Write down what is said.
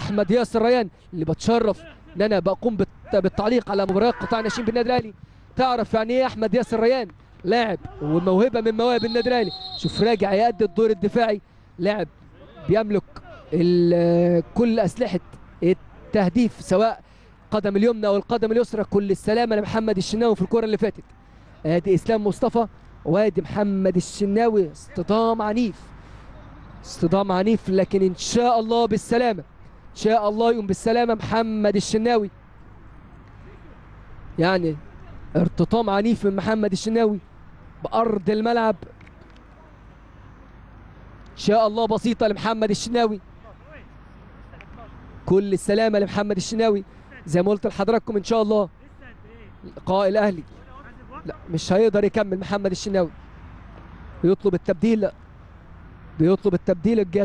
احمد ياسر ريان اللي بتشرف ان انا بقوم بالت- بالتعليق على مباريات قطاع الناشئين بالنادي الاهلي تعرف يعني ايه احمد ياسر ريان لاعب وموهبه من مواهب النادي الاهلي شوف راجع يأدي الدور الدفاعي لاعب بيملك ال- كل اسلحه التهديف سواء قدم اليمنى او القدم اليسرى كل السلامه لمحمد الشناوي في الكره اللي فاتت ادي اسلام مصطفى وادي محمد الشناوي اصطدام عنيف اصطدام عنيف لكن ان شاء الله بالسلامه ان شاء الله يقوم بالسلامه محمد الشناوي يعني ارتطام عنيف من محمد الشناوي بارض الملعب ان شاء الله بسيطه لمحمد الشناوي كل السلامه لمحمد الشناوي زي ما قلت لحضراتكم ان شاء الله لقاء الاهلي لا مش هيقدر يكمل محمد الشناوي بيطلب التبديل بيطلب التبديل الجهاز